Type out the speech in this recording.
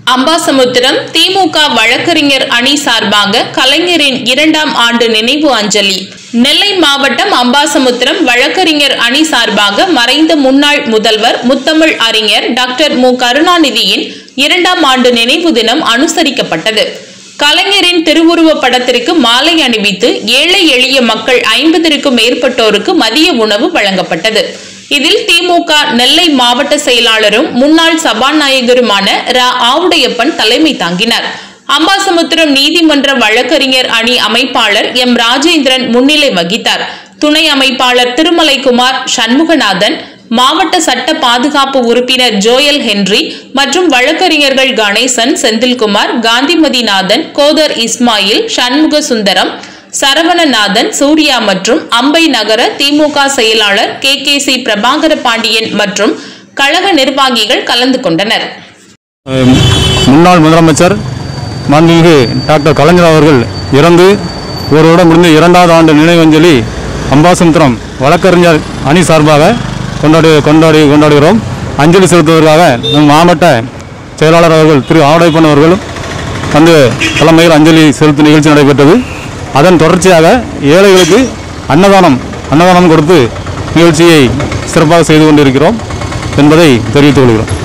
அம்பாசமுத்திரம் திமுக வழக்கறிஞர் அணி சார்பாக கலைஞரின் இரண்டாம் ஆண்டு நினைவு அஞ்சலி நெல்லை மாவட்டம் அம்பாசமுத்திரம் வழக்கறிஞர் அணி சார்பாக மறைந்த முன்னாள் முதல்வர் முத்தமிழ் அறிஞர் டாக்டர் மு கருணாநிதியின் இரண்டாம் ஆண்டு நினைவு தினம் அனுசரிக்கப்பட்டது கலைஞரின் திருவுருவப் படத்திற்கு மாலை அணிவித்து ஏழை எளிய மக்கள் ஐம்பதிற்கும் மேற்பட்டோருக்கு மதிய உணவு வழங்கப்பட்டது இதில் திமுக நெல்லை மாவட்ட செயலாளரும் முன்னாள் சபாநாயகருமான ரா ஆவுடையப்பன் தலைமை தாங்கினார் அம்பாசமுத்திரம் நீதிமன்ற வழக்கறிஞர் அணி அமைப்பாளர் எம் ராஜேந்திரன் முன்னிலை வகித்தார் துணை அமைப்பாளர் திருமலைக்குமார் சண்முகநாதன் மாவட்ட சட்ட பாதுகாப்பு உறுப்பினர் ஜோயல் ஹென்றி மற்றும் வழக்கறிஞர்கள் கணேசன் செந்தில்குமார் காந்திமதிநாதன் கோதர் இஸ்மாயில் சண்முக சுந்தரம் சரவணநாதன் சூர்யா மற்றும் அம்பை நகர திமுக செயலாளர் K K C Prabhakara Pandian மற்றும் கழக நிர்வாகிகள் கலந்து கொண்டனர் அஹ் முன்னாள் முதலமைச்சர் மாண்புமிகு டாக்டர் கலைஞர் அவர்கள் இறந்து ஒரு வருடம் முடிந்த இரண்டாவது ஆண்டு நினைவஞ்சலி அம்பாசமுத்திரம் வழக்கறிஞர் அணி சார்பாக கொண்டாடி கொண்டாடி கொண்டாடுகிறோம் அஞ்சலி செலுத்துவதற்காக நம் மாவட்ட செயலாளர் அவர்கள் திரு ஆவடைப்பன் அவர்களும் வந்து தலைமையில் அஞ்சலி செலுத்தும் நிகழ்ச்சி நடைபெற்றது அதன் தொடர்ச்சியாக ஏழைகளுக்கு அன்னதானம் அன்னதானம் கொடுத்து நிகழ்ச்சியை சிறப்பாக செய்து கொண்டிருக்கிறோம் என்பதை தெரிவித்துக் கொள்கிறோம்